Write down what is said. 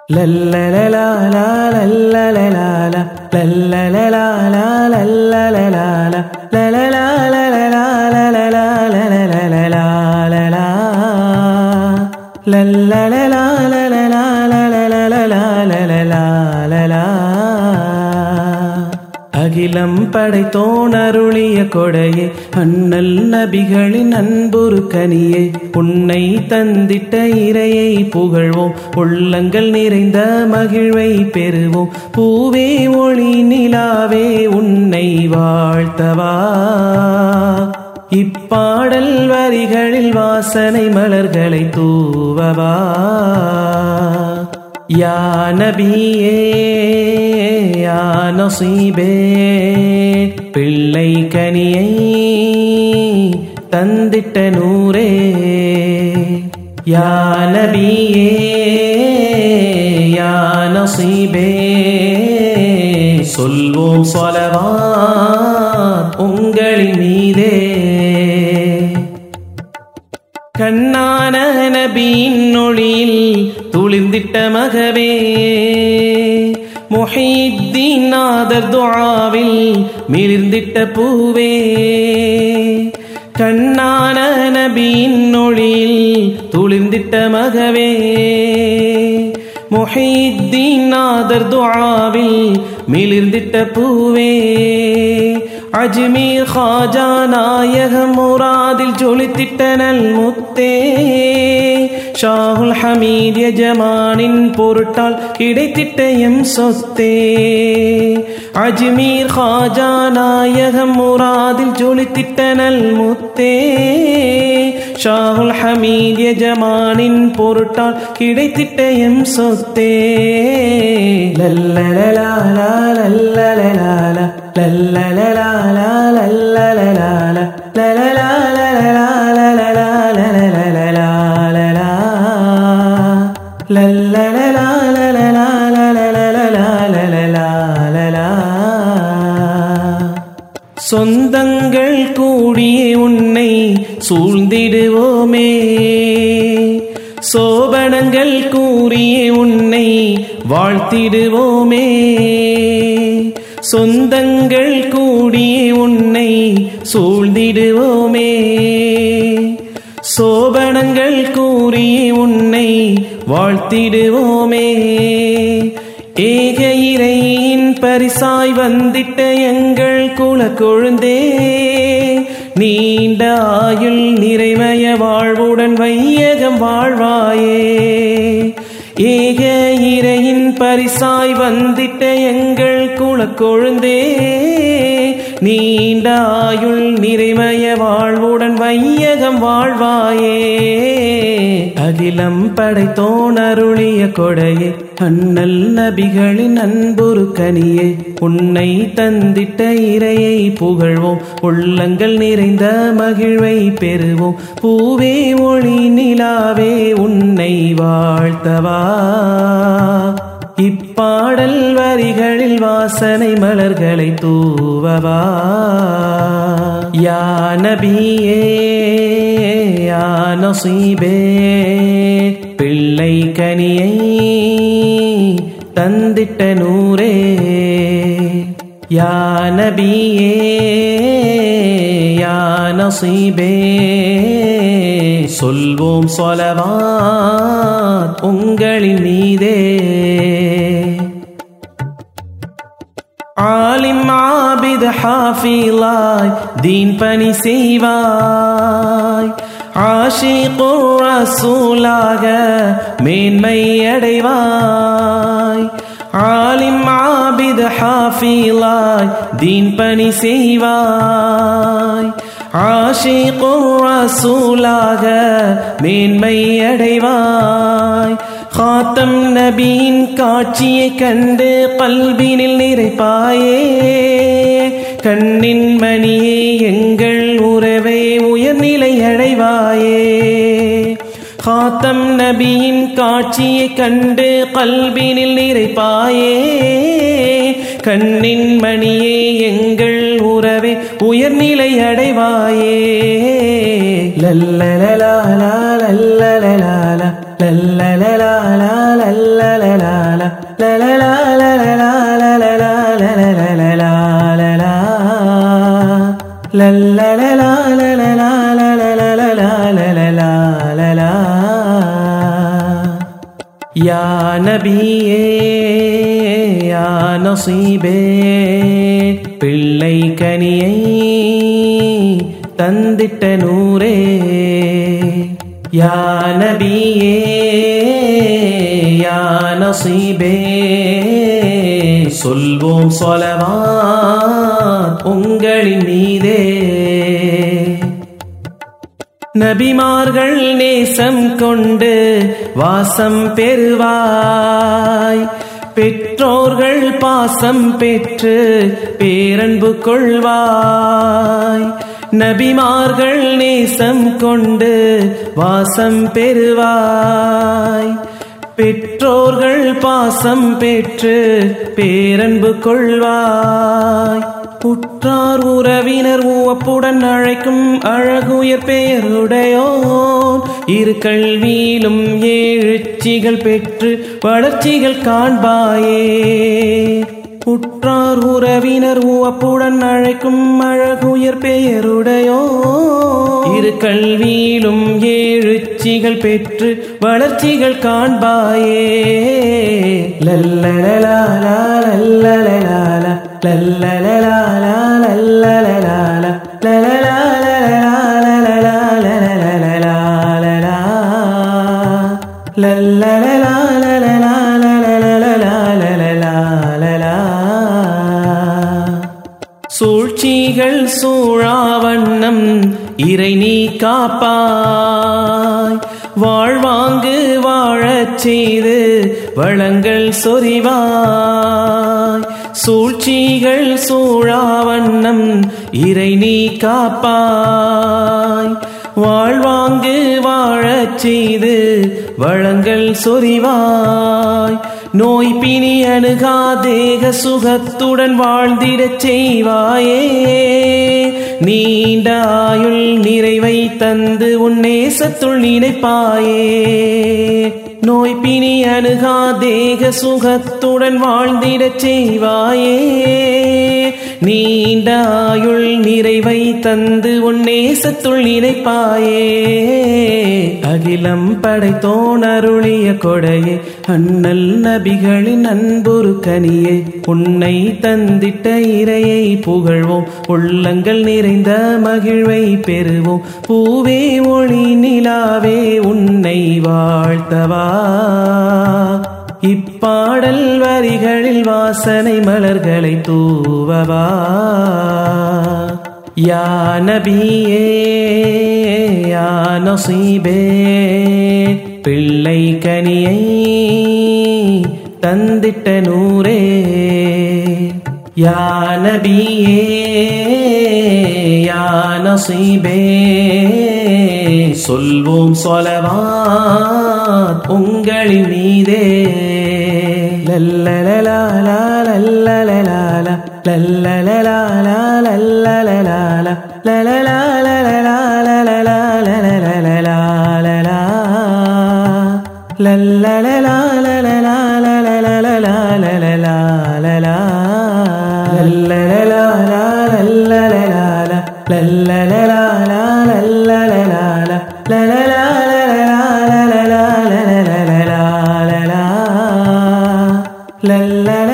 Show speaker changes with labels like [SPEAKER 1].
[SPEAKER 1] அகிலம் படைத்தோன் அருளிய கொடையே அண்ணல் நபிகளின் அன்புரு கனியே உன்னை தந்திட்ட இறையை புகழ்வோம் உள்ளங்கள் நிறைந்த மகிழ்வை பெறுவோம் பூவே ஒளி நிலாவே உன்னை வாழ்த்தவா இப்பாடல் வரிகளில் வாசனை மலர்களை தூவவா யா நபியே யா நசீபே பிள்ளை கனியை தந்திட்ட நூரே யா நபியே யா நசீபே சொல்வோம் சொலவா உங்களின் மீதே கண்ணான நபியின் ஒளியில் துளிர்ந்திட்ட மகவே முஹீத்தீன் நாதர் துஆவில் மிளிர்ந்திட்ட பூவே கண்ணான நபியின் ஒளியில் துளிர்ந்திட்ட மகவே முஹீத்தீன் நாதர் துஆவில் மிளிர்ந்திட்ட பூவே அஜ்மீர் ஹாஜா நாயகம் முராதில் ஜொலித்திட்ட நல் முத்தே ஷாகுல் ஹமீத் யஜமானின் பொருட்டால் கிடைத்திட்ட எம் சொத்தே அஜ்மீர் ஹாஜா நாயகம் முராதில் ஜொலித்திட்ட நல் முத்தே ஷாகுல் ஹமீத் யஜமானின் பொருட்டால் கிடைத்திட்ட எம் சொத்தே லல்லலலா லல்லலலா சொந்தங்கள் கூடிய உன்னை சூழ்ந்திடுவோமே சோபனங்கள் கூறிய உன்னை வாழ்த்திடுவோமே சொந்தங்கள் கூடிய உன்னை சூழ்ந்திடுவோமே சோபனங்கள் கூறிய உன்னை வாழ்த்திடுவோமே ஏக இறையின் பரிசாய் வந்திட்ட எங்கள் குல கொழுந்தே நீண்ட ஆயுள் நிறைமய வாழ்வுடன் வையகம் வாழ்வாயே ஏக இறையின் பரிசாய் வந்திட்ட எங்கள் குல கொழுந்தே நீண்ட ஆயுள் நிறைமய வாழ்வுடன் வையகம் வாழ்வாயே அகிலம் படைத்தோன் அருளிய கொடையே அண்ணல் நபிகளின் அன்புரு கனியே உன்னை தந்திட்ட இறையை புகழ்வோம் உள்ளங்கள் நிறைந்த மகிழ்வை பெறுவோம் பூவே ஒளி நிலாவே உன்னை வாழ்த்தவா இப்பாடல் வரிகளில் வாசனை மலர்களை தூவவா யா நபியே யா நசீபே பிள்ளை கனியை தந்திட்ட நூரே யா நபியே யா நசீபே சொல்வோம் சொலவாத் உங்களின் மீதே ஆலிம் ஆபித் ஹாஃபிலாய் தீன் பணி செய்வாய் ஆஷிகுர் ரசூலாக மேன்மை அடைவாய் ஆலிம் ஆபித் ஹாஃபிலாய் தீன் பணி செய்வாய் ஆஷிகுர் ரசூலாக மேன்மை அடைவாய் காத்தம் நபியின் காட்சியை கண்டு கல்வினில் நிறைப்பாயே கண்ணின் மணியே எங்கள் உறவை உயர்நிலை அடைவாயே காத்தம் நபியின் காட்சியை கண்டு கல்வினில் நிறைப்பாயே கண்ணின் மணியே எங்கள் உறவே உயர்நிலை அடைவாயே லல்லலலா லல்லலலா லல்லலலா லல்லலலா லலலா லலலா லலலா லலலா லலலா லல்லலலா லலலா லலலா லலலா லலலா யா நபியே யா நசீபே பிள்ளை கனியை தந்திட்ட நூரே யா நபியே யா நசீபே சொல்வோம் சொலவா உங்களின் மீதே நபிமார்கள் நேசம் கொண்டு வாசம் பெறுவாய் பெற்றோர்கள் பாசம் பெற்று பேரன்பு கொள்வாய் நபிமார்கள் நேசம் கொண்டு வாசம் பெறுவாய் பெற்றோர்கள் பாசம் பெற்று பேரன்பு கொள்வாய் உற்றார் உறவினர் உவப்புடன் அழைக்கும் அழகுயர் பெயருடையோன் இரு கல்வியிலும் ஏழுச்சிகள் பெற்று வளர்ச்சிகள் காண்பாயே உற்றார் உறவினர் உவப்புடன் அழைக்கும் அழகுயர் பெயருடையோ இரு கல்வியிலும் ஏழுச்சிகள் பெற்று வளர்ச்சிகள் காண்பாயே லல்லலலா லல்லலலா லல்லலலா லல்லலலா லலலா லல்லலலா சூழ்ச்சிகள் சூழாவண்ணம் இறை நீ காப்பாய் வாழ்வாங்கு வாழச் செய்து வளங்கள் சொரிவாய் சூழ்ச்சிகள் சூழாவண்ணம் இறை நீ காப்பாய் வாழ்வாங்கு வாழச் செய்து வளங்கள் சொரிவாய் நோய் பிணி அணுகா தேக சுகத்துடன் வாழ்ந்திடச் செய்வாயே நீண்ட ஆயுள் நிறைவை தந்து உன் நேசத்துள் நினைப்பாயே நோய் பிணி அணுகா தேக சுகத்துடன் வாழ்ந்திடச் செய்வாயே நீண்ட ஆயுள் நிறைவை தந்து உன் நேசத்துள் நினைப்பாயே அகிலம் படைத்தோன் அருளிய கொடையே அண்ணல் நபிகளின் அன்புரு கனியே உன்னை தந்திட்ட இறையை புகழ்வோம் உள்ளங்கள் நிறைந்த மகிழ்வை பெறுவோம் பூவே ஒளி நிலாவே உன்னை வாழ்த்தவா இப்பாடல் வரிகளில் வாசனை மலர்களை தூவவா யா நபியே யா நசீபே பிள்ளை கனியை தந்திட்ட நூரே யா நபியே யா நசீபே சொல்வோம் சொலவா உங்களின் மீதே லல்லலலா லல்லலலா லல்லலலா லல்லலலா லலலா லலலா லலலா லல்லலலா லலலா லலலா லலலா லலலா லல்லலலா லல்லலலா லல்லலலா லல்லலலா லலலா லலலா லலலா லலலா லலலா